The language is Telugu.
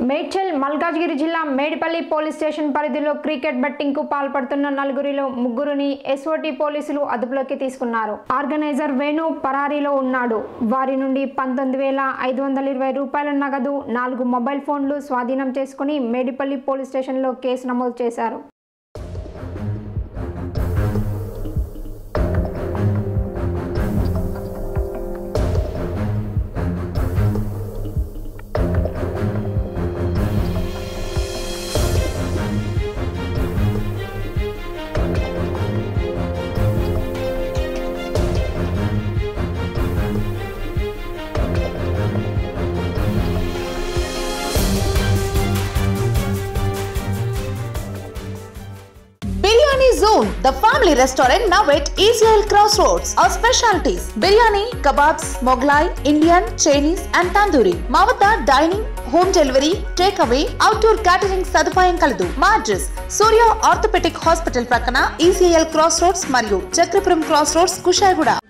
మేడ్చల్ మల్కాజ్గిరి జిల్లా మేడిపల్లి పోలీస్ స్టేషన్ పరిధిలో క్రికెట్ బెట్టింగ్ కు పాల్పడుతున్న నలుగురిలో ముగ్గురిని ఎస్ఓటి పోలీసులు అదుపులోకి తీసుకున్నారు ఆర్గనైజర్ వేణు పరారీలో ఉన్నాడు వారి నుండి పంతొమ్మిది వేల ఐదు వందల ఇరవై రూపాయల నగదు నాలుగు మొబైల్ ఫోన్లు స్వాధీనం చేసుకుని మేడిపల్లి పోలీస్ స్టేషన్లో కేసు నమోదు చేశారు Biryani Zone, the family restaurant now at Israel Crossroads. Our specialties biryani, kebabs, Moglai, Indian, Chinese, and tandoori. మా వద్ద dining home delivery take away outdoor catering సదుపాయం కలదు మా అడ్రస్ సూర్య ఆర్థోపెటిక్ హాస్పిటల్ ప్రక్కన ఈసీఎల్ క్రాస్ రోడ్స్ మరియు చక్రపురం క్రాస్ రోడ్స్ కుషాయిగూడ